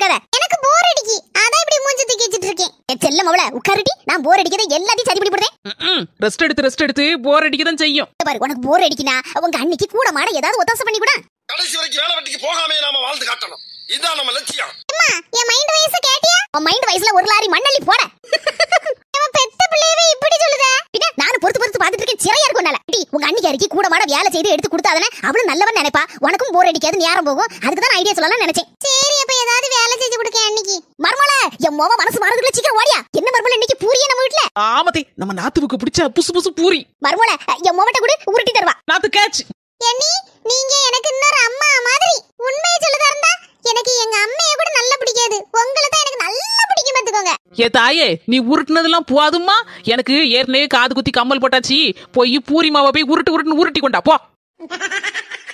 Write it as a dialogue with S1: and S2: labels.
S1: இருக்காத எனக்கு போர் அடிக்கி அதான் இப்படி மூஞ்சி தூக்கி வச்சிட்டு இருக்கேன் என் செல்ல மவள உட்காருடி நான் போர் அடிக்கிறத எல்லாத்தையும் சரி பண்ணி போடுறேன்
S2: ரெஸ்ட் எடுத்து ரெஸ்ட் எடுத்து போர் அடிக்க தான் செய்யும்
S1: இங்க பாரு உனக்கு போர் அடிக்கினா உங்க அன்னைக்கு கூட மாட ஏதாவது ஒத்தாசை பண்ணி கூட
S3: கடைசி வரைக்கும் வேலை வெட்டிக்கு போகாமே நாம வாழ்ந்து காட்டணும் இதுதான் நம்ம லட்சியம்
S1: அம்மா என் மைண்ட் வயசு கேட்டியா உன் மைண்ட் வயசுல ஒரு லாரி மண்ணள்ளி போட அவன் பெத்த பிள்ளையவே இப்படி சொல்லுதே பின்ன நானும் பொறுத்து பொறுத்து பார்த்துட்டு இருக்கேன் சிறையா இருக்கும் என்னால. டி உங்க அன்னிக்கு அரிக்கி கூட மாட வேலை செய்து எடுத்து கொடுத்தாதானே அவளும் நல்லவன் நினைப்பா உனக்கும் போர் அடிக்காது நேரம் போகும் அதுக்கு தான் ஐடியா சொல்லலாம் நினைச்சேன் சரி அப்ப ஏதாவது வேலை செஞ்சு கொடுக்க அன்னைக்கு மர்மல என் மோவ மனசு மாறதுக்குள்ள சீக்கிரம் ஓடியா என்ன மர்மல இன்னைக்கு பூரியே நம்ம வீட்ல
S2: ஆமத்தே நம்ம நாத்துவுக்கு பிடிச்ச புசு புசு பூரி
S1: மர்மல என் மோவட்ட கூட உருட்டி தருவா
S2: நாத்து கேட்ச்
S1: எண்ணி நீங்க எனக்கு இன்னொரு அம்மா மாதிரி உண்மையை சொல்லுதா இருந்தா எனக்கு எங்க அம்மைய கூட நல்லா பிடிக்காது உங்களை தான் எனக்கு நல்லா பிடிக்கும் பாத்துக்கோங்க
S2: ஏ தாயே நீ உருட்டுனதெல்லாம் போதுமா எனக்கு ஏற்கனவே காது குத்தி கம்மல் போட்டாச்சு போய் பூரி மாவை போய் உருட்டு உருட்டுன்னு உருட்டி கொண்டா போ